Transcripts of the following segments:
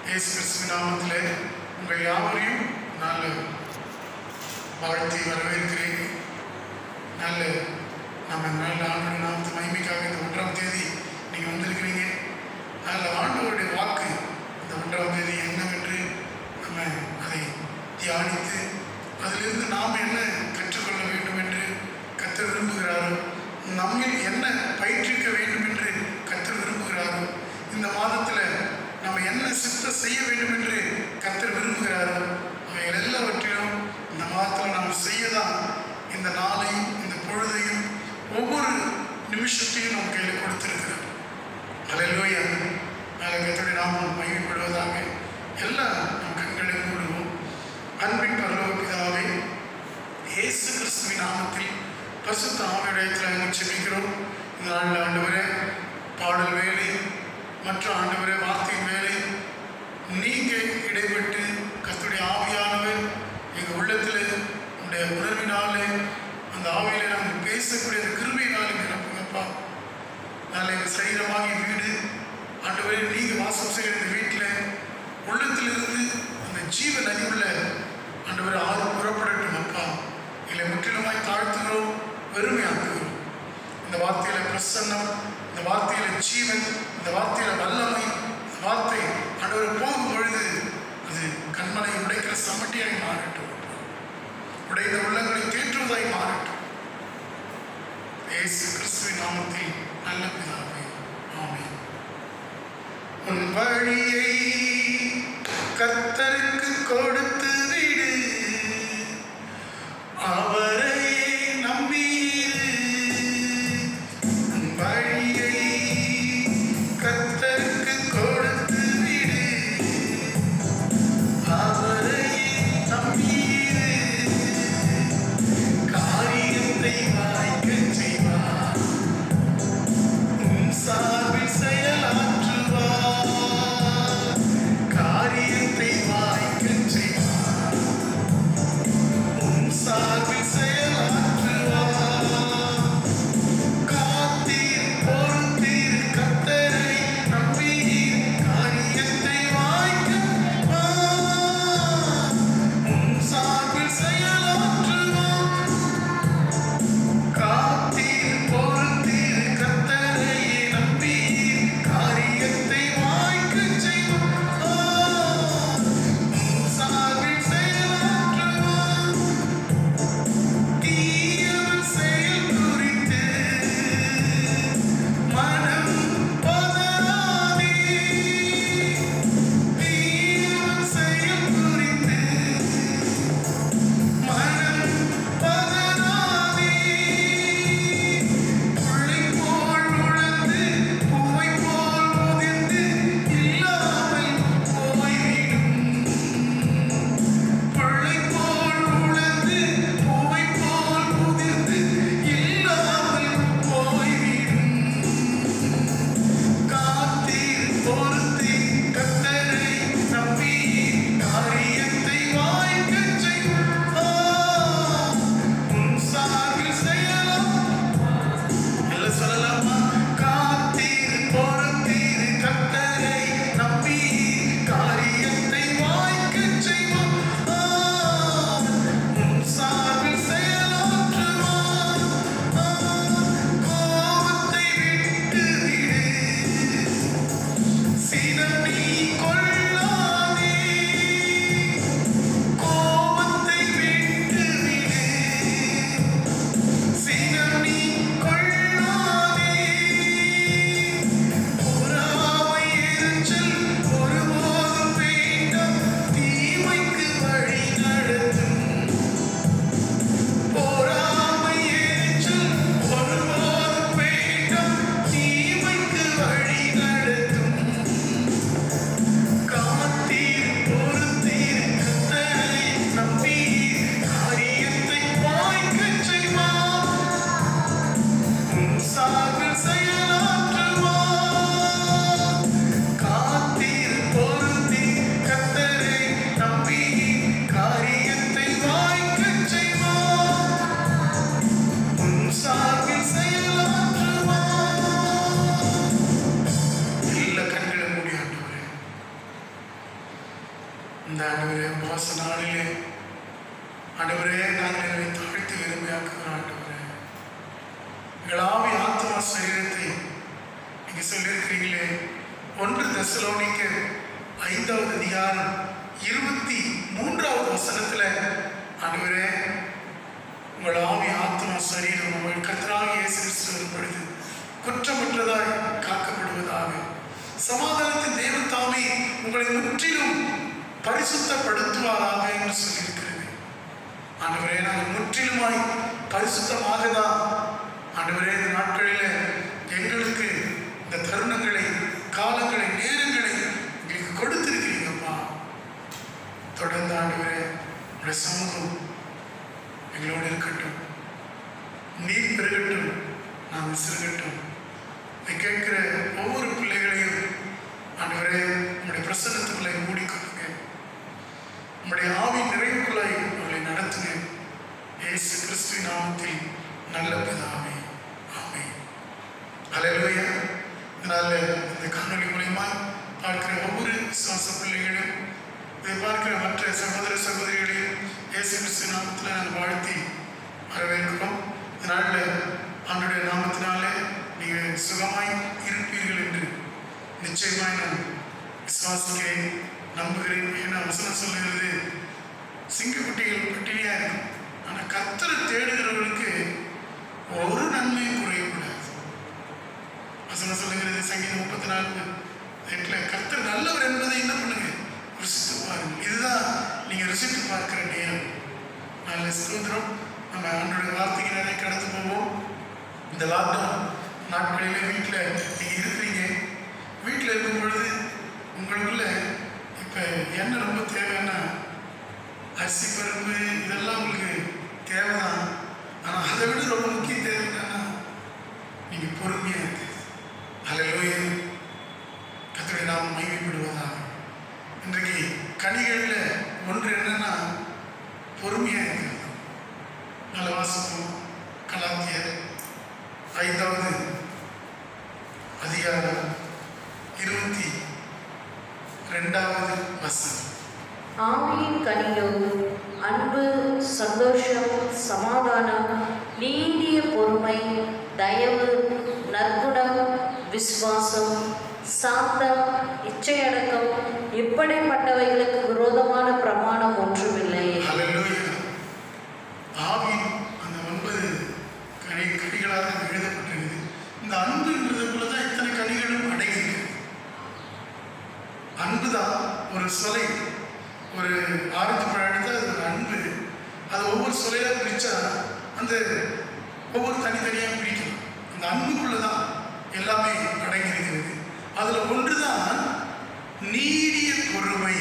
இயேசு கிறிஸ்துவ நாமத்திலே உங்கள் யாவரையும் நான் வாழ்த்தி வரவேற்கிறேன் நல்ல நம்ம இந்த நல்ல ஆண்டு நாமத்து மகிமைக்காக இந்த ஒன்றாம் தேதி நீங்கள் வந்திருக்கிறீங்க நல்ல ஆண்டவருடைய வாக்கு இந்த ஒன்றாம் தேதி என்னவென்று நம்ம அதை தியானித்து அதிலிருந்து நாம் என்ன கற்றுக்கொள்ள வேண்டும் என்று கத்தர் விரும்புகிறாரோ நம்மில் என்ன பயிற்றுவிக்க வேண்டும் என்று கத்தர் விரும்புகிறாரோ இந்த மாதத்தில் நம்ம என்ன சித்த செய்ய வேண்டும் என்று கத்தர் விரும்புகிறாரோ அவைகள் எல்லாவற்றிலும் இந்த மாதத்தில் நாம் செய்யதான் இந்த நாளையும் இந்த பொழுதையும் ஒவ்வொரு நிமிஷத்தையும் நம்ம கையில் கொடுத்திருக்கிறார் அலையிலோயா நாளை கத்தோடைய நாமம் மகிழ்ப்படுவதாக எல்லாம் நம் கண்களை மூடுவோம் அன்பின் பரலோக பிதாவே இயேசு கிறிஸ்துவின் நாமத்தில் பரிசுத்த ஆவிடத்தில் நாங்கள் செபிக்கிறோம் இந்த நாளில் ஆண்டவரே பாடல் வேலை மற்ற ஆண்டவரே வார்த்தையின் வேலை நீங்க இடைப்பட்டு கர்த்தருடைய ஆவியானவர் எங்கள் உள்ளத்தில் உடைய உணர்வினாலே அந்த ஆவியில நாங்கள் பேசக்கூடிய அந்த கிருபையினாலே நிரப்புங்கப்பா நாளை எங்கள் சரீரமாகி வீடு ஆண்டவரே நீங்க வாசம் செய்கிற இந்த வீட்டில் உள்ளத்திலிருந்து அந்த ஜீவ நதி உள்ள ஆண்டவரே ஆறு புறப்படட்டும் அப்பா இல்லை முற்றிலுமாய் தாழ்த்துகிறோம் வெறுமையாக்குகிறோம் இந்த வார்த்தையில பிரசன்னம் இந்த வார்த்தையில ஜீவன் இந்த வார்த்தையில வல்லமை இந்த வார்த்தை ஆண்டவர் போகும் பொழுது அது கண்மனை உடைக்கிற சமட்டியாய் மாறட்டும் உடைந்த உள்ளங்களை தேற்றுவதாய் மாறட்டும் இயேசு கிறிஸ்துவின் நாமத்தில் நல்ல பிதாவே ஆமென் உன் வழியை கர்த்தருக்கு கொடுத்து விடு அவரை நம்பியிரு உன் வழியை கர்த்தருக்கு கொடுத்து விடு அவரை நம்பியிரு காரியத்தை வாய்க்கச் செய்வார் உன் சார்பில் செயலாற்றுவார் காரியத்தை வாய்க்கச் செய்வார் ஆண்டவரே உபவாச நாளிலே ஆண்டவரே நாங்கள் எங்களை தாழ்த்தி விரும்பியாக்குகிறோம் ஆண்டவரே எங்கள் ஆவி ஆத்மா சரீரத்தை நீங்க சொல்லியிருக்கிறீங்களே ஒன்று தெசலோனிக்க ஐந்தாவது அதிகாரம் இருபத்தி மூன்றாவது வசனத்துல ஆண்டவரே உங்கள் ஆவி ஆத்மா சரீரம் உங்கள் கர்த்தராகிய இயேசு கிறிஸ்து வரும் பொழுது குற்றமற்றதாய் காக்கப்படுவதாக சமாதானத்தின் தேவன் தாமே உங்களை முற்றிலும் பரிசுத்தப்படுத்துவாராக என்று சொல்லியிருக்கிறது ஆண்டவரே நாங்கள் முற்றிலுமாய் பரிசுத்தமாக தான் ஆண்டவரே இந்த நாட்களில் எங்களுக்கு இந்த தருணங்களை காலங்களை நேரங்களை எங்களுக்கு கொடுத்திருக்கிறீங்கப்பா தொடர்ந்து ஆண்டவரே உடைய சமூகம் எங்களோடு இருக்கட்டும் நீர் பெருகட்டும் நாங்கள் சிறுகட்டும் இதை கேட்கிற ஒவ்வொரு பிள்ளைகளையும் ஆண்டவரே உங்களுடைய பிரசன்னத்துக்குள்ளே மூடிக்கொள்ளுங்க உங்களுடைய ஆவி நிறைவுக்குள்ளே அவர்களை நடத்துங்க இயேசு கிறிஸ்துவின் நாமத்தில் நல்ல பிதாவே ஆமென் ஹalleluya இதனால இந்த காணொளி மூலயமா பார்க்கிற ஒவ்வொரு விசுவாச பிள்ளைகளும் இதை பார்க்கிற மற்ற சகோதர சகோதரிகளையும் இயேசு கிறிஸ்து நாமத்தில் நாங்கள் வாழ்த்தி வரவேற்கிறோம் இதனால ஆண்டுடைய நாமத்தினாலே நீங்கள் சுகமாய் இருப்பீர்கள் என்று நிச்சயமாய் நான் விசுவாசிக்கிறேன் நம்புகிறேன் ஏன்னா வசனம் சொல்லுகிறது சிங்கக்குட்டிகள் பட்டினியா இருக்கும் ஆனா கத்தரை தேடுகிறவர்களுக்கு ஒரு நன்மையும் குறையக்கூடாது வசனம் சொல்லுகிறது சங்கீதம் முப்பத்தி நான்கு எட்டுல கர்த்தர் நல்லவர் என்பதை என்ன பண்ணுங்க ருசித்து பாருங்க இதுதான் நீங்க ருசித்து பார்க்கிற நேரம் நல்ல சுதந்திரம் நம்ம ஆண்டோட வார்த்தைக்கு நிறைய கடந்து போவோம் இந்த லாக்டவுன் நாட்களிலே வீட்டில் நீங்கள் இருக்கிறீங்க வீட்டில் இருக்கும் பொழுது உங்களுக்குள்ள இப்போ என்ன ரொம்ப தேவைன்னா அரிசி பருப்பு இதெல்லாம் உங்களுக்கு தேவைதான் ஆனால் அதை விட ரொம்ப முக்கிய தேவை என்னன்னா நீங்கள் பொறுமையாக இருக்கு அலையிலோய கத்தரை நாம் மகிமைப்படுவதாக இன்றைக்கு கனிகளில் ஒன்று என்னன்னா பொறுமையாக இருக்கிறது நல்ல வாசிப்போம் கலாத்தியர் ஐந்தாவது அதிகாரம் இருபத்தி ரெண்டாவது வசனம் ஆவியின் கனியோ அன்பு சந்தோஷம் சமாதானம் நீடிய பொறுமை தயவு நற்குணம் விசுவாசம் சாந்தம் இச்சையடக்கம் இப்படிப்பட்டவைகளுக்கு விரோதமான பிரமாணம் ஒன்றுமில்லை ஹalleluya ஆவின் அந்த ஒன்பது கனி கனிகளாக எழுதப்பட்டிருக்குது இந்த அன்புன்றதுக்குள்ள தான் இத்தனை கனிகளும் அடங்கியிருக்கு அன்பு தான் ஒரு சொலை ஒரு ஆரஞ்சு பழம் எடுத்தா அது ஒரு அன்பு அது ஒவ்வொரு சொலையாக பிரிச்சா அந்த ஒவ்வொரு தனித்தனியாக பிரிக்கணும் அந்த அன்புக்குள்ள தான் எல்லாமே அடங்கி இருக்கிறது அதில் ஒன்று தான் நீடிய பொறுமை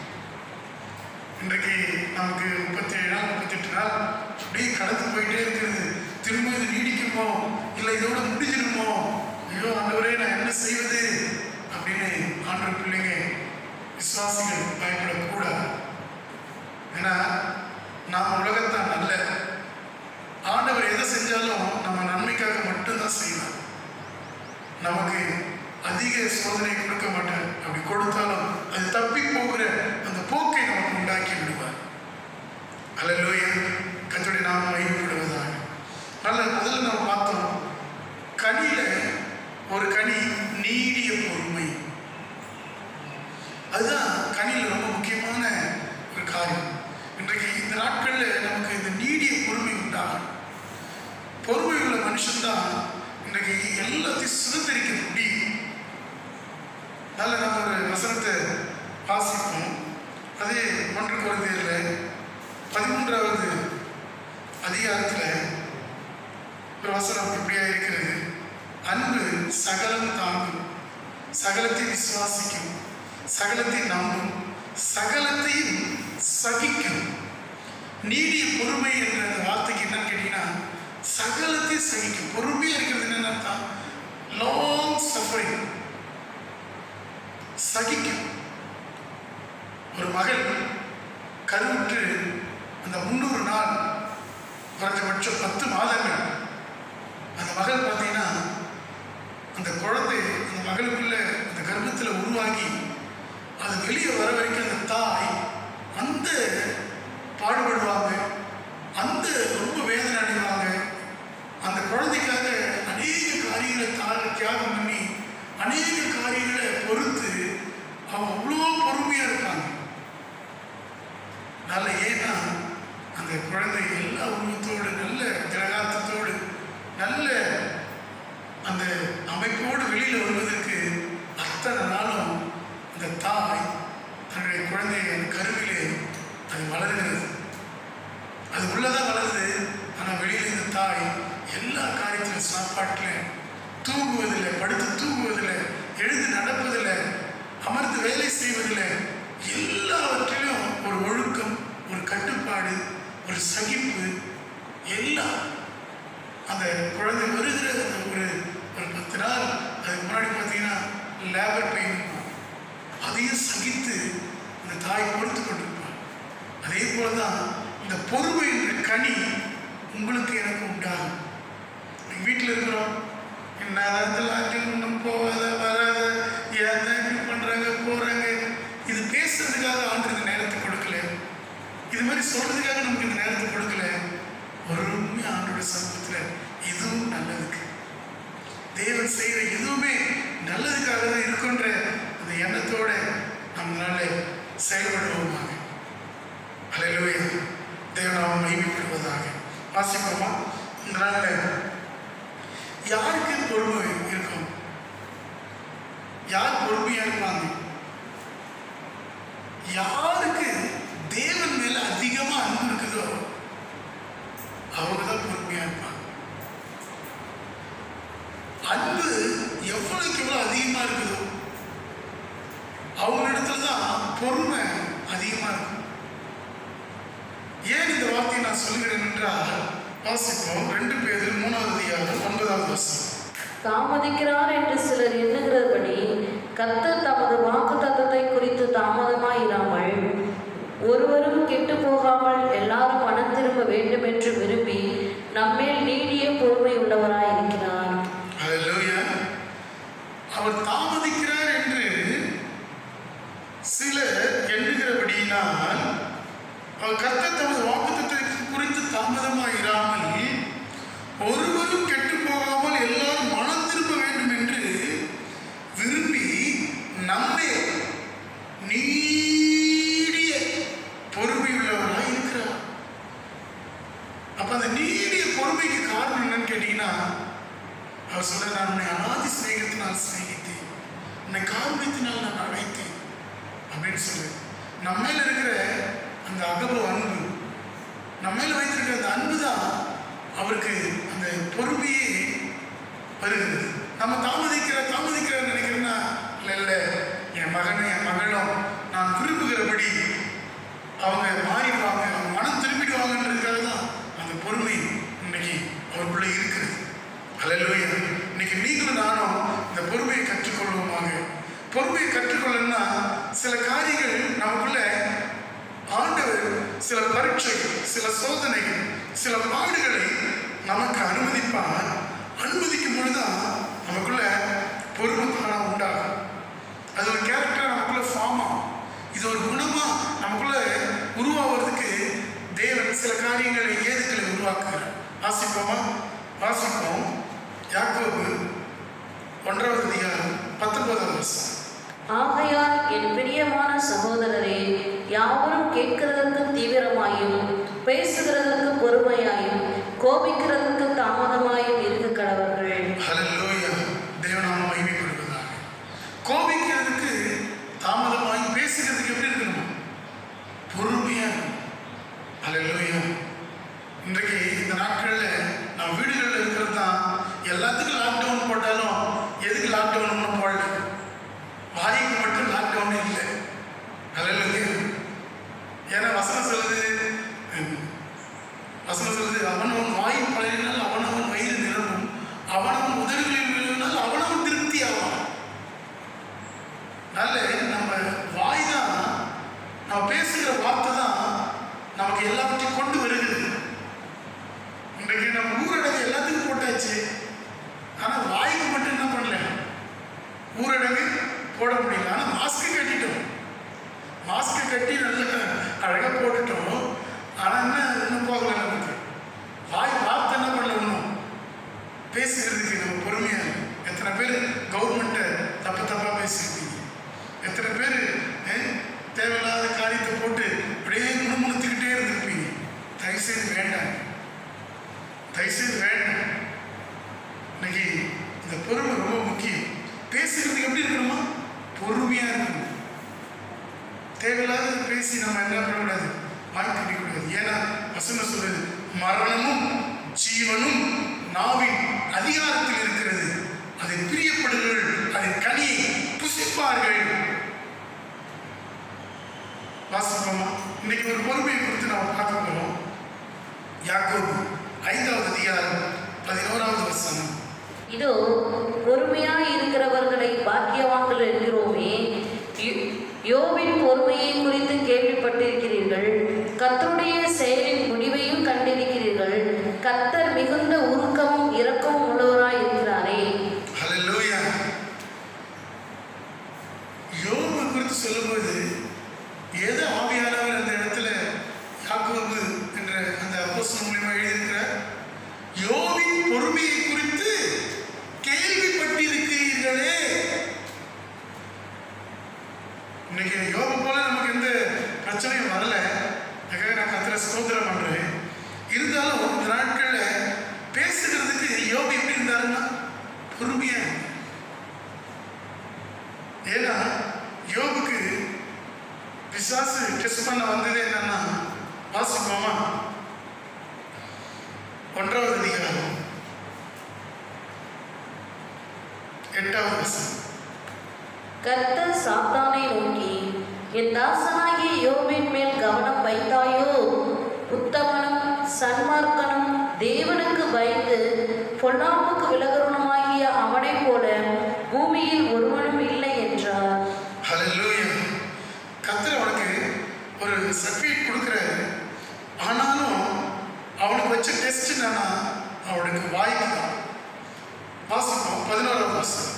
இன்றைக்கு நமக்கு முப்பத்தி ஏழு நாள் முப்பத்தெட்டு நாள் அப்படியே கடந்து போயிட்டே இருக்கிறது திரும்ப இது நீடிக்குமோ இல்லை இதோட முடிஞ்சிருமோ ஐயோ ஆண்டவரே நான் என்ன செய்வது அப்படின்னு ஆண்டவர் பிள்ளைங்க விசுவாசிகள் பயப்படக்கூடாது ஏன்னா நாம் உலகத்தான் நல்ல ஆண்டவர் எதை செஞ்சாலும் நம்ம நன்மைக்காக மட்டும்தான் செய்வார் நமக்கு அதிக சோதனை கொடுக்க மாட்டார் அப்படி கொடுத்தாலும் அது தப்பி போகிற அந்த போக்கை நமக்கு உண்டாக்கி விடுவார் அல்லலோய கத்தோடைய நாம் மகிழ்ப்படுவதாக நல்ல முதல்ல நம்ம பார்த்தோம் கனியில ஒரு கனி நீடிய பொறுமை அதுதான் கனியில் ரொம்ப முக்கியமான ஒரு காரியம் இன்றைக்கு இந்த நாட்களில் நமக்கு இந்த நீடிய பொறுமை உண்டாகும் பொறுமை உள்ள மனுஷன்தான் இன்றைக்கு எல்லாத்தையும் சுதந்திரிக்க முடியும் நல்ல நம்ம ஒரு வசனத்தை வாசிப்போம் அது ஒன்று குழந்தையில் பதிமூன்றாவது அதிகாரத்தில் ஒரு வசனம் இப்படியா இருக்கிறது அன்பு சகலம் தாங்கும் சகலத்தை விசுவாசிக்கும் சகலத்தை நம்பும் சகலத்தையும் சகிக்கும் நீடிய பொறுமை என்ற அந்த வார்த்தைக்கு என்னன்னு கேட்டீங்கன்னா சகலத்தையும் சகிக்கும் பொறுமையா இருக்கிறது என்னன்னு அர்த்தம் லாங் சஃபரிங் சகிக்கும் ஒரு மகள் கருவுற்று அந்த முந்நூறு நாள் குறைஞ்சபட்சம் பத்து மாதங்கள் அந்த மகள் பார்த்தீங்கன்னா அந்த குழந்தை அந்த மகளுக்குள்ள அந்த கர்ப்பத்தில் உருவாகி அது வெளியே வர வரைக்கும் அந்த தாய் அந்த அந்த பாடுபடுவாங்க அந்த ரொம்ப வேதனை அடைவாங்க அந்த குழந்தைக்காக அநேக காரியங்களை தா- தியாகம் பண்ணி அநேக காரியங்களை பொறுத்து அவங்க அவ்வளோ பொறுமையாக இருப்பாங்க நல்ல ஏன்னா அந்த குழந்தை எல்லா உருவத்தோடு நல்ல திரகாத்தத்தோடு நல்ல அந்த அமைப்போடு வெளியில் வருவதற்கு அத்தனை நாளும் அந்த தாய் தன்னுடைய குழந்தையை அந்த கருவிலே அது வளர்கிறது அது உள்ளதான் வளருது ஆனால் வெளியில் இந்த தாய் எல்லா காரியத்திலும் சாப்பாட்டில் தூங்குவதில்லை படுத்து தூங்குவதில்லை எழுந்து நடப்பதில்லை அமர்ந்து வேலை செய்வதில்லை எல்லாவற்றிலும் ஒரு ஒழுக்கம் ஒரு கட்டுப்பாடு ஒரு சகிப்பு எல்லாம் அந்த குழந்தை வருகிற அந்த ஒரு ஒரு பத்து நாள் அதுக்கு முன்னாடி பார்த்தீங்கன்னா லேபர் பெயின் அதையும் சகித்து அந்த தாய் பொறுத்து கொண்டிருப்பார் அதே போல தான் இந்த பொறுமை என்ற கனி உங்களுக்கு எனக்கு உண்டாகும் வீட்டில் இருக்கிறோம் என்ன லாக்டவுன் ஒன்றும் போகாத வராத ஏன் தான் இப்படி பண்ணுறாங்க போகிறாங்க இது பேசுறதுக்காக ஆண்டு இந்த நேரத்தை கொடுக்கல இது மாதிரி சொல்றதுக்காக நமக்கு இந்த நேரத்தை கொடுக்கல பொறுமை ஆண்டோட சமூகத்தில் இதுவும் நல்லதுக்கு தேவன் செய்கிற எதுவுமே நல்லதுக்காக தான் இருக்குன்ற அந்த எண்ணத்தோட நம்மளால செயல்படுவோமாக அலையிலுவே தேவனாம மைமைப்படுவதாக வாசிப்போமா இந்த நாளில் யாருக்கு பொறுமை இருக்கும் யார் பொறுமையா இருப்பாங்க யாருக்கு தேவன் மேல அதிகமா அன்பு இருக்குதோ அவங்க தான் பொறுமையா இருப்பாங்க அன்பு எவ்வளவுக்கு எவ்வளவு அதிகமா இருக்குதோ அவங்களிடத்துல தான் பொறுமை அதிகமா இருக்கும் ஏன் இந்த வார்த்தையை நான் சொல்கிறேன் என்றால் வாசிப்போம் ரெண்டு பேர் மூணாவது அதிகாரம் ஒன்பதாவது வருஷம் தாமதிக்கிறார் என்று சிலர் எண்ணுகிறபடி கர்த்தர் தமது வாக்குத்தத்தத்தை குறித்து தாமதமாயிராமல் ஒருவரும் கெட்டு போகாமல் எல்லாரும் மனம் திரும்ப வேண்டும் என்று விரும்பி நம்மேல் நீடிய பொறுமை உள்ளவராயிருக்கிறார் ஹalleluya அவர் தாமதிக்கிறார் என்று சிலர் எண்ணுகிறபடியினால் அவர் கர்த்தர் தமது வாக்குத்தத்தை குறித்து தாமதமாக இராமல் ஒருவரும் கெட்டு போகாமல் எல்லாரும் மனம் திரும்ப வேண்டும் என்று விரும்பி நம்மை நீடிய பொறுமையுள்ளவராய் இருக்கிறார் அப்ப அந்த நீடிய பொறுமைக்கு காரணம் என்னன்னு கேட்டீங்கன்னா அவர் சொல்ற நான் உன்னை அனாதி சிநேகத்தினால் சிநேகித்தேன் உன்னை காரணத்தினால் நான் அழைத்தேன் அப்படின்னு சொல்லு நம்ம மேல இருக்கிற அந்த அகப அன்பு நம்ம மேல வைத்திருக்கிற அந்த அன்பு தான் அவருக்கு அந்த பொறுமையே வருகிறது நம்ம தாமதிக்கிற தாமதிக்கிற நினைக்கிறேன்னா இல்லை இல்லை என் மகனும் என் மகளும் நான் விரும்புகிறபடி அவங்க மாறிடுவாங்க அவங்க மனம் திரும்பிடுவாங்கன்றதுக்காக தான் அந்த பொறுமை இன்னைக்கு அவருக்குள்ள இருக்குது அல்லையா இன்னைக்கு நீங்களும் நானும் இந்த பொறுமையை கற்றுக்கொள்வோமாக பொறுமையை கற்றுக்கொள்ளணும்னா சில காரியங்கள் நமக்குள்ள ஆண்டவர் சில பரீட்சைகள் சில சோதனைகள் சில பாடுகளை நமக்கு அனுமதிப்பார் அனுமதிக்கும் பொழுதுதான் நமக்குள்ள பொறுமை தானம் உண்டாகும் அது ஒரு கேரக்டர் நமக்குள்ள ஃபார்ம் ஆகும் இது ஒரு குணமா நமக்குள்ள உருவாவதுக்கு தேவன் சில காரியங்களை ஏதுக்களை உருவாக்குகிறார் வாசிப்போமா வாசிப்போம் யாக்கோபு ஒன்றாவது அதிகாரம் பத்தொன்பதாவது வருஷம் ஆகையால் என் பிரியமான சகோதரரே யாவரும் கேட்கிறதற்கு தீவிரமாயும் பேசுகிறதற்கு பொறுமையாயும் கோபிக்கிறதற்கு தாமதமாயும் இருக்க கடவர்கள் ஹalleluya தேவனாம மகிமைப்படுவதாக கோபிக்கிறதுக்கு தாமதமாகி பேசுகிறதுக்கு எப்படி இருக்கணும் பொறுமையா இருக்கணும் ஹalleluya இன்றைக்கு இந்த நாட்கள்ல நம்ம வீடுகளில் இருக்கிறது தான் எல்லாத்துக்கும் லாக்டவுன் போட்டாலும் எதுக்கு லாக்டவுன் ஒன்றும் போடல வாய்க்கு மட்டும் லாக்டவுன் இல்லை ஹalleluya ஏன்னா வசனம் சொல்லுது உம், வசனம் சொல்லுது அவனவன் வாயின் பழகினால் அவனவன் வயிறு நிரம்பும் அவனவன் உதடுகளில் விழுவினால் அவனவன் திருப்தி ஆவான் அதனால நம்ம வாய் தான் நம்ம பேசுகிற வார்த்தை தான் நமக்கு எல்லாவற்றையும் கொண்டு வருகிறது இன்றைக்கு நம்ம ஊரடங்கு எல்லாத்துக்கும் போட்டாச்சு ஆனால் வாய்க்கு மட்டும் என்ன பண்ணல ஊரடங்கு போட முடியல ஆனால் மாஸ்க் கட்டிட்டோம் மாஸ்க் கட்டி நல்ல அழகாக பேசுகிறதுக்கு நம்ம பொறுமையாக இருக்கணும். எத்தனை பேர் கவர்மெண்ட்டை தப்பு தப்பாக பேசியிருப்பீங்க எத்தனை பேர் அஹ், தேவையில்லாத காரியத்தை போட்டு அப்படியே முணுமுணுத்துக்கிட்டே இருந்திருப்பீங்க தயவுசெய்து வேண்டாம் தயவுசெய்து வேண்டாம் இன்னைக்கு இந்த பொறுமை ரொம்ப முக்கியம் பேசுறதுக்கு எப்படி இருக்கணுமா பொறுமையாக இருக்கணும் தேவையில்லாத பேசி நம்ம என்ன பண்ணக்கூடாது வாய் கட்டிக்கூடாது ஏன்னா வசனம் சொல்லுது மரணமும் ஜீவனும் நாவின் அதிகாரத்தில் இருக்கிறது அதை பிரியப்படுங்கள் அதன் கனியை புசிப்பார்கள் வாசிப்போமா இன்னைக்கு ஒரு பொறுமையை குறித்து நாம் பார்க்க போறோம் யாக்கோபு ஐந்தாவது அதிகாரம் பதினோராவது வசனம் இதோ பொறுமையாய் இருக்கிறவர்களை பாக்கியவான்கள் என்கிறோமே யோ- யோபின் பொறுமையை குறித்து கேள்விப்பட்டிருக்கிறீர்கள் கர்த்தருடைய செயலின் முடிவையும் கண்டிருக்கிறீர்கள் கர்த்தர் மிகுந்த உருக்கமும் இரக்கமும் உள்ளவராய் இருக்கிறாரே ஹalleluya யோபு குறித்து சொல்லும்போது எது ஆவியானவர் அந்த இடத்துல யாக்கோபு என்ற அந்த அப்போஸ்தலன் மூலியமா எழுதியிருக்கிறார் யோபின் பொறுமையை குறித்து கேள்விப்பட்டிருக்கிறீர்களே இன்னைக்கு யோபு போல நமக்கு எந்த பிரச்சனையும் வரல அதுக்காக நான் கத்திர ஸ்தோத்திரம் பண்றேன் இருந்தாலும் இந்த நாட்கள்ல பேசுகிறதுக்கு யோபு எப்படி இருந்தாருன்னா பொறுமையா இருந்தார். ஏன்னா யோபுக்கு பிசாசு டெஸ்ட் பண்ண வந்தது என்னன்னா வாசிப்போமா ஒன்றாவது அதிகாரம் எட்டாவது வசனம் கர்த்தர் சாத்தானை நோக்கி என் தாசனாகிய யோபின் மேல் கவனம் வைத்தாயோ உத்தமனும் சன்மார்க்கனும் தேவனுக்கு பயந்து பொல்லாப்புக்கு விலகிறவனுமாகிய அவனைப் போல பூமியில் ஒருவனும் இல்லை என்றார் ஹalleluya கர்த்தர் அவனுக்கு ஒரு சர்டிஃபிகேட் கொடுக்குறாரு ஆனாலும் அவனுக்கு வச்ச டெஸ்ட் என்னன்னா அவனுக்கு வாய்ப்பு தான் வாசிப்போம் பதினோராவது வாசம்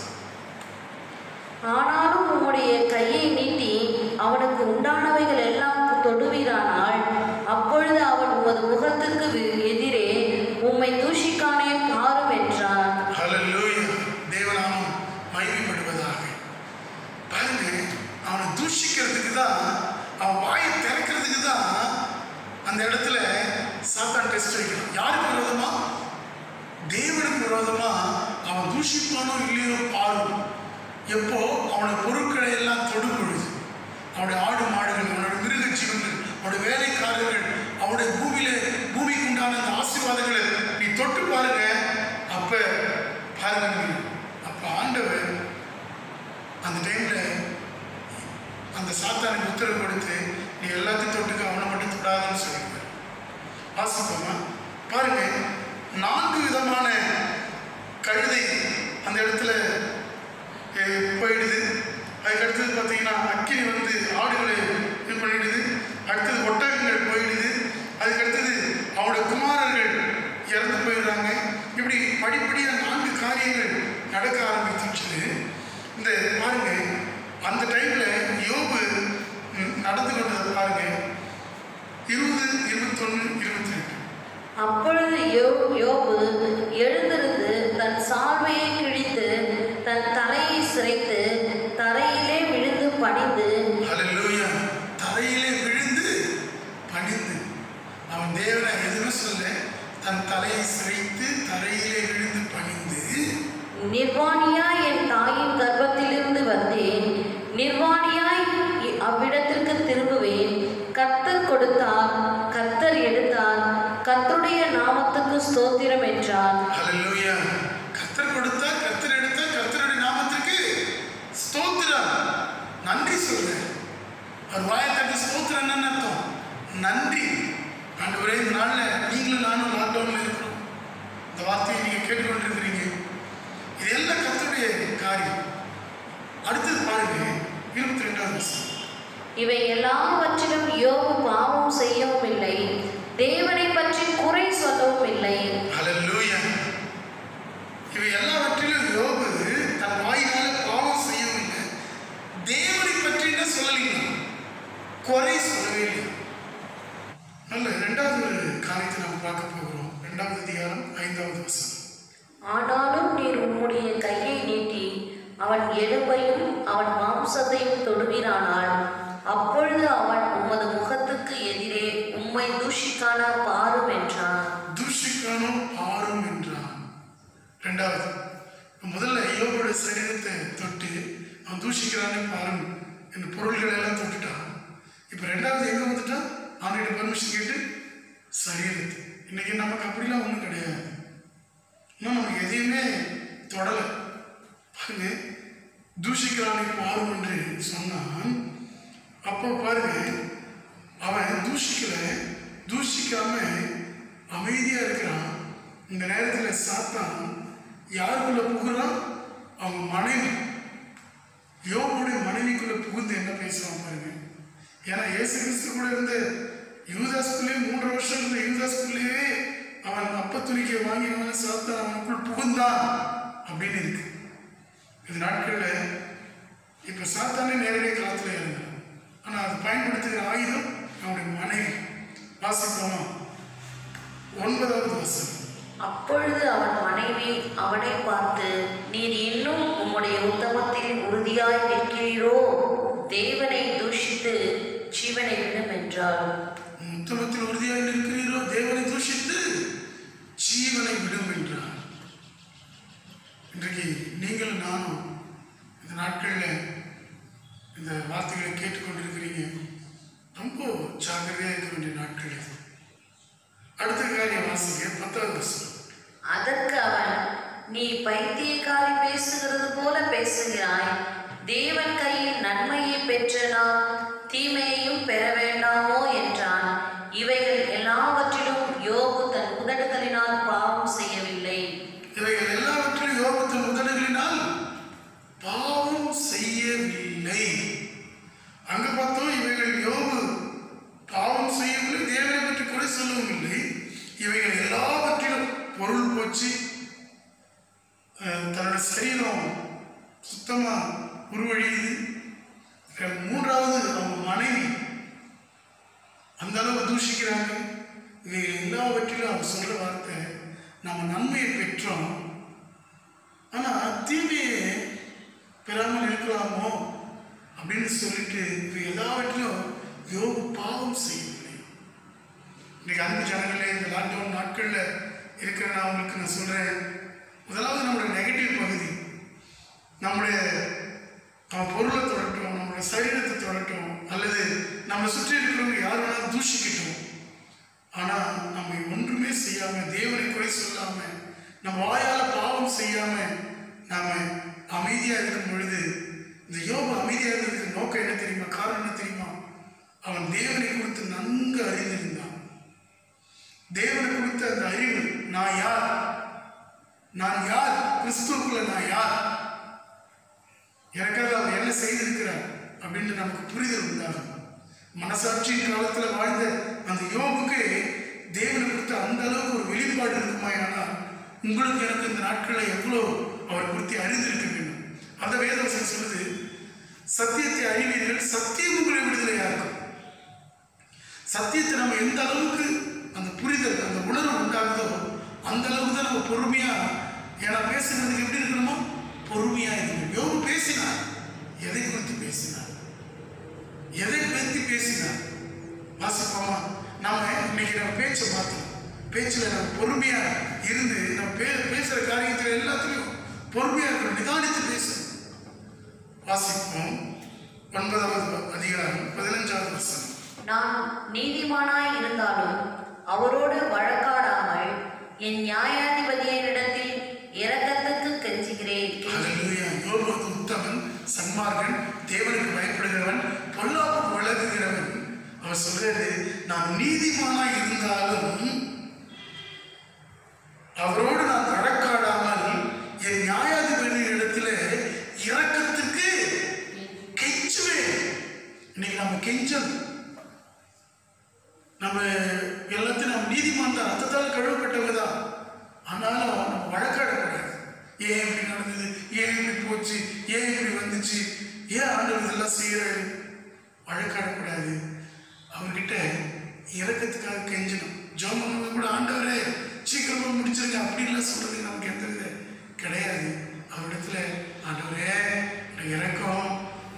ஆனாலும் உம்முடைய கையை நீட்டி அவனுக்கு உண்டானவைகள் எல்லாம் தொடுவீரானால் அப்பொழுது அவன் உமது முகத்துக்கு வி- எதிரே உம்மை தூஷிக்கானே பாரும் என்றார் ஹalleluya தேவநாமம் மகிமைப்படுவதாக பாருங்க அவனை தூஷிக்கிறதுக்கு தான் அவன் வாயை திறக்கிறதுக்கு தான் அந்த இடத்துல சாத்தான் டெஸ்ட் வைக்கிறான் யாருக்கு விரோதமா தேவனுக்கு விரோதமா அவன் தூஷிப்பானோ இல்லையோ பாரும் எப்போ அவனோட பொருட்களை எல்லாம் தொடும் பொழுது அவனுடைய ஆடு மாடுகள் அவனோட மிருக ஜீவன்கள் அவனுடைய வேலைக்காரர்கள் அவனுடைய பூமியில பூமிக்கு உண்டான அந்த ஆசீர்வாதங்களை நீ தொட்டு பாருங்க அப்ப பாருங்க நீ. அப்ப ஆண்டவர் அந்த டைம்ல அந்த சாத்தானுக்கு உத்தரவு கொடுத்து நீ எல்லாத்தையும் தொட்டுக்க அவனை மட்டும் தொடாதன்னு சொல்லியிருக்காரு வாசிப்போமா பாருங்க நான்கு விதமான கழுதை அந்த இடத்துல அஹ், போயிடுது அதுக்கு அடுத்தது பார்த்தீங்கன்னா அக்கினி வந்து ஆடுகளை இது பண்ணிடுது அடுத்தது ஒட்டகங்கள் போயிடுது அதுக்கு அடுத்தது அவனோட குமாரர்கள் இறந்து போயிடுறாங்க இப்படி படிப்படியாக நான்கு காரியங்கள் நடக்க ஆரம்பிச்சிச்சு இந்த பாருங்க அந்த டைம்ல யோபு ம், நடந்து கொண்டதை பாருங்க இருபது இருபத்தொன்னு இருபத்தி ரெண்டு அப்பொழுது யோ யோபு எழுந்திருந்து தன் சால்வையை கிழித்து தன் தலையை சிரைத்து தரையிலே விழுந்து பணிந்து ஹalleluya தரையிலே விழுந்து பணிந்து அவன் தேவனை எதுவும் சொல்ல தன் தலையை சிரைத்து தரையிலே விழுந்து பணிந்து நிர்வாணியாய் என் தாயின் கர்ப்பத்திலிருந்து வந்தேன் நிர்வாணியாய் இ- அவ்விடத்திற்கு திரும்புவேன் கர்த்தர் கொடுத்தார் கர்த்தர் எடுத்தார் கர்த்தருடைய நாமத்துக்கு ஸ்தோத்திரம் என்றார் ஹalleluya கர்த்தர் கொடுத்தா கர்த்தர் எடுத்தா கர்த்தருடைய நாமத்திற்கு ஸ்தோத்திரம் நன்றி சொல்லு அவர் வாயத்தட்டு ஸ்தோத்திரம் என்னன்னு அர்த்தம் நன்றி ஆண்டவரே இந்த நாளில் நீங்களும் நானும் லாக்டவுனில் இருக்கிறோம் இந்த வார்த்தையை நீங்கள் கேட்டுக்கொண்டிருக்கிறீங்க இது எல்லாம் கர்த்தருடைய காரியம் அடுத்தது பாருங்க இருபத்தி ரெண்டாவது வருஷம் இவை எல்லாவற்றிலும் யோபு பாவம் செய்யவும் இல்லை தேவனை பற்றி குறை சொல்லவும் இல்லை ஹalleluya இவை எல்லாவற்றிலும் யோபு தன் வாயினால பாவம் செய்யவில்லை தேவனை பற்றி என்ன சொல்லலைங்க குறை சொல்லவே இல்லை நல்ல ரெண்டாவது ஒரு காரியத்தை நாம் பார்க்க போகிறோம் ரெண்டாவது அதிகாரம் ஐந்தாவது வசனம் ஆனால் அவன் எலும்பையும் அவன் மாம்சத்தையும் தொடுவீரானால் அப்பொழுது அவன் உமது முகத்துக்கு எதிரே உம்மை தூஷிக்கான பாரும் என்றான் தூஷிக்கானும் பாரும் என்றான் ரெண்டாவது முதல்ல யோபோட சரீரத்தை தொட்டு அவன் தூஷிக்கிறானே பாரும் இந்த பொருள்களை எல்லாம் தொட்டுட்டான் இப்போ ரெண்டாவது எங்க வந்துட்டான் அவன்கிட்ட பர்மிஷன் கேட்டு சரீரத்தை இன்னைக்கு நமக்கு அப்படிலாம் ஒன்றும் கிடையாது இன்னும் நமக்கு எதையுமே தொடலை பாருங்க தூஷிக்கிறானே பாரும் என்று சொன்னான் அப்போ பாருங்க அவன் தூஷிக்கல தூஷிக்காம அமைதியா இருக்கிறான் இந்த நேரத்துல சாத்தான் யாருக்குள்ள புகுறான் அவங்க மனைவி யோபுடைய மனைவிக்குள்ள புகுந்து என்ன பேசுவான் பாருங்க ஏன்னா இயேசு கிறிஸ்து கூட இருந்த யூதாஸ்குள்ளே மூன்று வருஷம் இருந்த யூதாஸ்குள்ளேயே அவன் அப்ப துணிக்கை வாங்கினவன சாத்தான் அவனுக்குள் புகுந்தான் அப்படின்னு இருக்கு இது நாட்கள்ல இப்ப சாத்தானே நேரடியாக களத்துல இருந்தான் ஆனா அது பயன்படுத்துகிற ஆயுதம் அவனுடைய மனைவி வாசிப்போமா ஒன்பதாவது வசனம் அப்பொழுது அவன் மனைவி அவனை பார்த்து நீர் இன்னும் உம்முடைய உத்தமத்தில் உறுதியாய் நிற்கிறீரோ தேவனை தூஷித்து ஜீவனை விடும் என்றாள் உத்தமத்தில் உறுதியாக இருக்கிறீரோ தேவனை தூஷித்து ஜீவனை விடும் என்றார் இன்றைக்கு நீங்களும் நானும் இந்த நாட்களில் இந்த வார்த்தைகளை கேட்டுக்கொண்டிருக்கிறீங்க ரொம்ப ஜாக்கிரதையாக இருக்க வேண்டிய நாட்கள் இது அடுத்த காரியம் வாசிக்க பத்தாவது வருஷம் அதற்கு அவன் நீ பைத்தியக்காரி பேசுகிறது போல பேசுகிறாய் தேவன் கையில் நன்மையை பெற்ற நாம் தீமையையும் பெற வேண்டாமோ என்றான் இவைகள் எல்லாவற்றிலும் யோபு தன் உதடுகளினால் பாவம் செய்யவில்லை இவைகள் எல்லாவற்றிலும் யோகத்தின் முதல்களினால் பாவம் செய்யவில்லை அங்க பார்த்தோம் இவைகள் யோபு பாவம் செய்யவில்லை தேவனை பற்றி குறை சொல்லவும் இல்லை இவைகள் எல்லாவற்றிலும் பொருள் போச்சு அஹ், தன்னோட சரீரம் சுத்தமா உருவழியுது அஹ், மூன்றாவது அவங்க மனைவி அந்த அளவு தூஷிக்கிறாங்க இது எல்லாவற்றிலும் அவர் சொல்ற வார்த்தை நம்ம நன்மையை பெற்றோம் ஆனா தீமையை பெறாமல் இருக்கலாமோ அப்படின்னு சொல்லிட்டு இது எல்லாவற்றிலும் யோகு பாவம் செய்யவில்லை இன்னைக்கு அன்பு ஜனங்களே இந்த லாக்டவுன் நாட்கள்ல இருக்கிற நான் உங்களுக்கு நான் சொல்றேன் முதலாவது நம்மளுடைய நெகட்டிவ் பகுதி நம்முடைய நம்ம பொருளை தொடட்டும் நம்மளுடைய சரீரத்தை தொடட்டும் அல்லது நம்ம சுற்றி இருக்கிறவங்க யார் வேணாலும் தூஷிக்கட்டும் ஆனா நம்ம ஒன்றுமே செய்யாம தேவனை குறை சொல்லாம நம்ம வாயால பாவம் செய்யாம நாம அமைதியா இருக்கும் பொழுது இந்த யோபு அமைதியா இருந்ததுக்கு நோக்கம் என்ன தெரியுமா காரணம் என்ன தெரியுமா அவன் தேவனை குறித்து நன்கு அறிந்திருந்தான் தேவனை குறித்த அந்த அறிவு நான் யார் நான் யார் கிறிஸ்துவுக்குள்ள நான் யார் எனக்காக அவர் என்ன செய்திருக்கிறார் அப்படின்னு நமக்கு புரிதல் உண்டாகும் மனசாட்சியின் காலத்துல வாழ்ந்த அந்த யோபுக்கு தேவனை குறித்த அந்த அளவுக்கு ஒரு வெளிப்பாடு இருக்குமாயானால் உங்களுக்கு எனக்கு இந்த நாட்களை எவ்வளோ அவர் குறித்து அறிந்திருக்க வேண்டும் அந்த வேதவசம் சொல்லுது சத்தியத்தை அறிவீர்கள் சத்தியம் உங்களை விடுதலையா இருக்கும் சத்தியத்தை நம்ம எந்த அளவுக்கு அந்த புரிதல் அந்த உணர்வு உண்டாகுதோ அந்த அளவுக்கு தான் நம்ம பொறுமையா ஏன்னா பேசுறதுக்கு எப்படி இருக்கணுமோ பொறுமையா இருக்கணும் யோகு பேசினார் எதை குறித்து பேசினார் எதை பற்றி பேசினார் வாசிப்போமா நாம இன்னைக்கு நம்ம பேச்சை பார்த்தோம் பேச்சில் நம்ம பொறுமையா இருந்து நம்ம பே பேசுற காரியத்தில் எல்லாத்துலையும் பொறுமையா இருக்கணும் நிதானித்து பேசணும் வாசிப்போம் ஒன்பதாவது அதிகாரம் பதினஞ்சாவது வசனம் நான் நீதிமானாய் இருந்தாலும் அவரோடு வழக்காடாமல் என் நியாயாதிபதியரிடத்தில் இரக்கத்துக்கு கெஞ்சுகிறேன் ஹalleluya யோபு உத்தமன் சன்மார்கன் தேவனுக்கு பயப்படுகிறவன் பொல்லாப்புக்கு விலகுகிறவன் அவர் சொல்றாரு நான் நீதிமானாய் இருந்தாலும் அவரோடு நான் வழக்காடாமல் என் நியாயாதிபதி இடத்துல இரக்கத்துக்கு கெஞ்சுவேன் இன்னைக்கு நம்ம கெஞ்சல் நம்ம எல்லாத்தையும் நம்ம நீதிமான் தான் ரத்தத்தால் கழுவப்பட்டவங்க தான் ஆனாலும் நம்ம வழக்காடக்கூடாது ஏன் இப்படி நடந்தது ஏன் இப்படி போச்சு ஏன் இப்படி வந்துச்சு ஏன் ஆண்டவர் இதெல்லாம் செய்யறாரு வழக்காடக்கூடாது அவர்கிட்ட இறக்கத்துக்காக கெஞ்சணும் ஜோம் பண்ணும்போது கூட ஆண்டவரே சீக்கிரமா முடிச்சிருங்க அப்படின்லாம் சொல்றது நமக்கு எந்த வித கிடையாது அவரிடத்துல ஆண்டவரே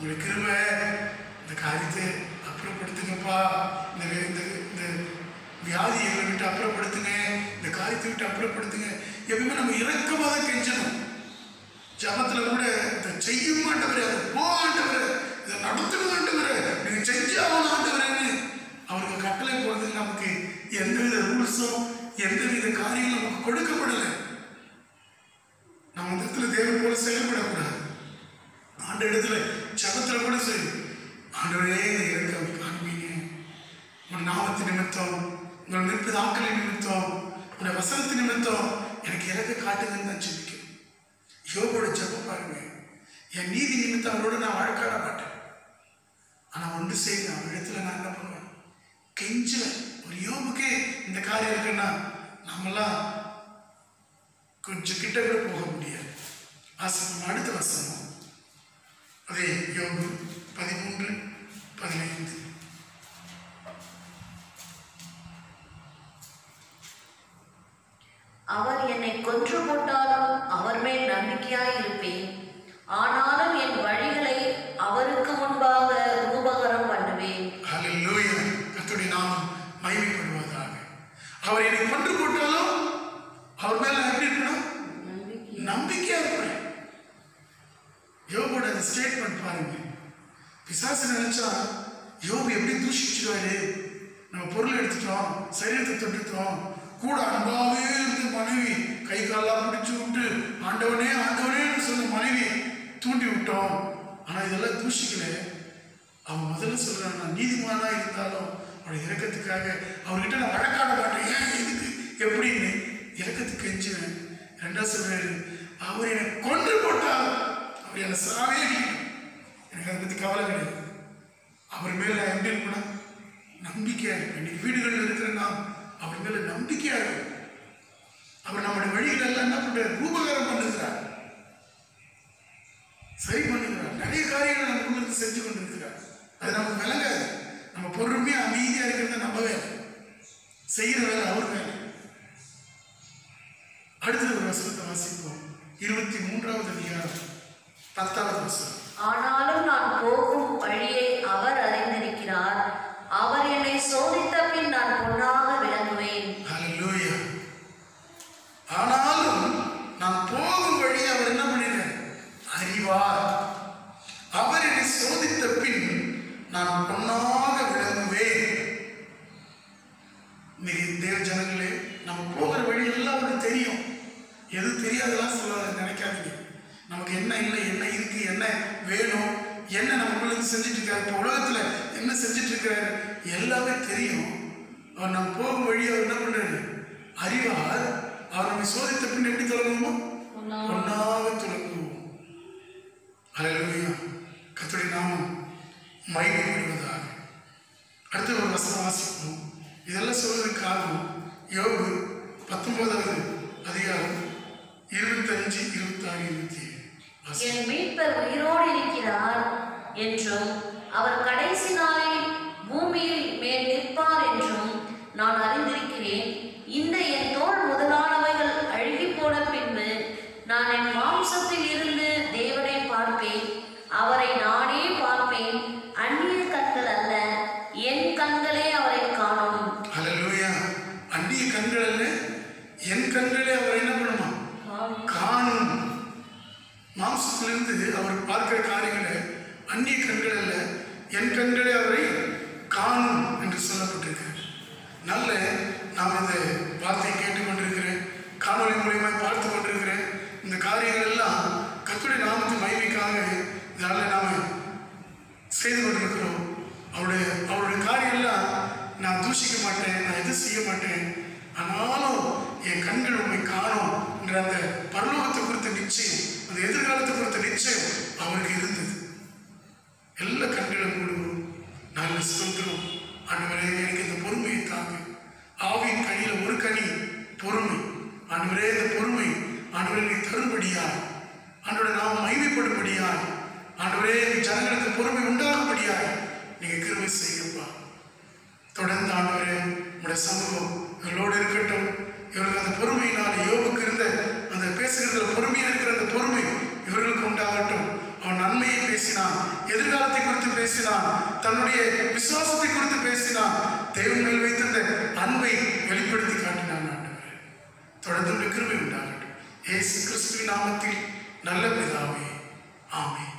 உங்களுடைய கிருபை இந்த காரியத்தை அப்புறப்படுத்துங்கப்பா இந்த வே- இந்த இந்த வியாதி எங்களை விட்டு அப்புறப்படுத்துங்க இந்த காரியத்தை விட்டு அப்புறப்படுத்துங்க எப்பவுமே நம்ம இறக்கமாக தான் கெஞ்சணும் ஜபத்துல கூட இதை செய்ய மாட்டவரே அதை போ ஆண்டவரே இதை நடத்துங்க ஆண்டவரே நீங்க செஞ்சு ஆகணும் ஆண்டவரேன்னு அவருக்கு கட்டளை போடுறதுக்கு நமக்கு எந்தவித ரூல்ஸும் எந்தவித காரியங்களும் நமக்கு கொடுக்கப்படலை நம்ம அந்த இடத்துல தேவன் போல செயல்படக்கூடாது ஆண்ட இடத்துல ஜபத்துல கூட சரி ஆண்டவரே இந்த இறக்கம் காண்பீங்க உன் நாமத்து நிமித்தம் உங்கள் நிற்பது ஆக்களின் நிமித்தம் உன் வசனத்து நிமித்தம் எனக்கு இறக்க காட்டுங்கன்னு தான் ஜெபிக்கும் யோகோட ஜெபம் பாருங்க என் நீதி நிமித்தம் அவரோட நான் வழக்காட மாட்டேன் ஆனா ஒன்று செய்யுங்க அவன் இடத்துல நான் என்ன பண்ணுவேன் கெஞ்சுவேன் ஒரு யோபுக்கே இந்த காரியம் இருக்குன்னா நம்மளாம் கொஞ்சம் கிட்ட கூட போக முடியாது வாசனம் அடுத்த வசனம் அதே யோபு பதிமூன்று பதினைந்து அவர் என்னை கொன்று போட்டாலும் அவர் மேல் நம்பிக்கையாய் இருப்பேன் ஆனாலும் என் வழிகளை அவருக்கு முன்பாக ரூபகரம் பண்ணுவேன் ஹalleluya கர்த்தருடைய நாமம் மகிமைப்படுவதாக அவர் என்னை கொன்று போட்டாலும் அவர் மேல நான் எப்படி இருக்கணும் நம்பிக்கையா இருப்பேன் யோபோட அந்த ஸ்டேட்மெண்ட் பாருங்க பிசாசு நினைச்சா யோபு எப்படி தூஷிச்சிருவாரு நம்ம பொருள் எடுத்துட்டோம் சரீரத்தை தொட்டுட்டோம் கூட அன்பாவே இருந்து மனைவி கை காலெல்லாம் பிடிச்சு விட்டு ஆண்டவனே ஆண்டவனேன்னு சொன்ன மனைவி தூண்டி விட்டோம் ஆனா இதெல்லாம் தூஷிக்கல அவன் முதல்ல சொல்றான் நான் நீதிமானா இருந்தாலும் அவருடைய இறக்கத்துக்காக அவர்கிட்ட நான் வழக்காட மாட்டேன் ஏன் எதுக்கு எப்படின்னு இறக்கத்துக்கு கெஞ்சுவேன் ரெண்டா சொல்றாரு அவர் என்னை கொன்று போட்டால் அவர் என்னை சாவே அடிக்கட்டும். எனக்கு அதை பத்தி கவலை கிடையாது அவர் மேல நான் எப்படி இருக்கணும் நம்பிக்கையா இருப்பேன் இன்னைக்கு வீடுகளில் இருக்கிற நாம் அவர் மேல நம்பிக்கையா இருக்கும் அவர் நம்முடைய வழிகள் எல்லாம் என்ன பண்றாரு ரூபகாரம் பண்ணுகிறார் சரி பண்ணுகிறார் நிறைய காரியங்களை நம்ம உள்ளது செஞ்சு கொண்டிருக்கிறார் அது நமக்கு விளங்காது நம்ம பொறுமையா அமைதியா இருக்கிறது நம்ம வேலை செய்யற வேலை அவர் வேலை அடுத்தது ஒரு வசனத்தை வாசிப்போம் இருபத்தி மூன்றாவது அதிகாரம் பத்தாவது வசனம் ஆனாலும் நான் போகும் வழியை அவர் அறிந்திருக்கிறார் அவர் என்னை சோதித்த பின் நான் பொன்னாக விளங்குவேன் ஹalleluya ஆனாலும் நான் போகும் வழி அவர் என்ன பண்ணினார் அறிவார் அவர் என்னை சோதித்த பின் நான் பொன்னாக விளங்குவேன் இன்னைக்கு தேவ ஜனங்களே நம்ம போகிற வழி எல்லாம் அவருக்கு தெரியும் எது தெரியாதெல்லாம் சொல்ல நினைக்காதீங்க நமக்கு என்ன இல்லை என்ன இருக்கு என்ன வேணும் என்ன நமக்குள்ள இருந்து செஞ்சுட்டு இருக்காரு இப்போ உலகத்துல என்ன செஞ்சுட்டு இருக்காரு எல்லாமே தெரியும் அவர் நம்ம போகும் வழி அவர் என்ன பண்றாரு அறிவார் அவர் நம்மை சோதித்த பின் எப்படி தொடங்குவோமோ ஒன்னாக தொடங்குவோம் அலையா கத்துடைய நாமம் மகிமைப்படுவதாக அடுத்து ஒரு வசனம் வாசிப்போம் இதெல்லாம் சொல்வதற்கு காரணம் யோபு பத்தொன்பதாவது அதிகாரம் இருபத்தஞ்சு இருபத்தாறு இருபத்தி ஏழு வாசி. என் மீட்பர் உயிரோடு இருக்கிறார் என்றும் அவர் கடைசி நாளில் பூமியில் மேல் நிற்பார் என்றும் நான் அறிந்திருக்கிறேன் இந்த என் தோல் முதலானவைகள் அழுகி போன பின்பு நான் என் மாம்சத்தில் இருந்து தேவனை பார்ப்பேன் அவரை நானே பார்ப்பேன் அந்நிய கண்கள் அல்ல என் கண்களே அவரை காணும் ஹalleluya அந்நிய கண்கள் அல்ல என் கண்களே அவர் என்ன பண்ணுமா காணும் மாம்சத்திலிருந்து அவர் பார்க்கிற காரியங்களை அந்நிய கண்கள் அல்ல என் கண்களே அவரை காணும் என்று சொல்லப்பட்டிருக்கிறது நல்ல நாம் இந்த வார்த்தையை கேட்டுக்கொண்டிருக்கிறேன் காணொளி மூலியமாக பார்த்து கொண்டிருக்கிறேன் இந்த காரியங்கள் எல்லாம் கத்துடைய நாமத்தின் மகிமைக்காக இதனால நாம செய்து கொண்டிருக்கிறோம் அவருடைய அவருடைய காரியம் எல்லாம் நான் தூஷிக்க மாட்டேன் நான் எதுவும் செய்ய மாட்டேன் ஆனாலும் என் கண்கள் உண்மை காணும் என்ற அந்த பரலோகத்தை குறித்த நிச்சயம் அந்த எதிர்காலத்தை குறித்த நிச்சயம் அவருக்கு இருந்தது எல்லா கண்களும் மூடுவோம் நல்ல சுதந்திரம் ஆண்டவரே எனக்கு இந்த பொறுமையை தாங்க ஆவியின் கனியில ஒரு கனி பொறுமை ஆண்டவரே இந்த பொறுமை ஆண்டவரே நீ தரும்படியாய் ஆண்டவரே நாம் மகிமைப்படும்படியாய் ஆண்டவரே இந்த ஜனங்களுக்கு பொறுமை உண்டாகும்படியாய் நீங்க கிருபை செய்யப்பா தொடர்ந்து ஆண்டவரே உடைய சமூகம் இவர்களோடு இருக்கட்டும் இவர்களுக்கு அந்த பொறுமையினால் யோபுக்கு இருந்த அந்த பேசுகிறதுல பொறுமையா இருக்கிற அந்த பொறுமை இவர்களுக்கு உண்டாகட்டும் அவன் நன்மையை பேசினான் எதிர்காலத்தை குறித்து பேசினான் தன்னுடைய விசுவாசத்தை குறித்து பேசினான் தேவன் மேல் வைத்திருந்த அன்பை வெளிப்படுத்தி காட்டினான் ஆண்டவரே தொடர்ந்து கிருபை உண்டாகட்டும் இயேசு கிறிஸ்துவின் நாமத்தில் நல்ல பிதாவே ஆமென்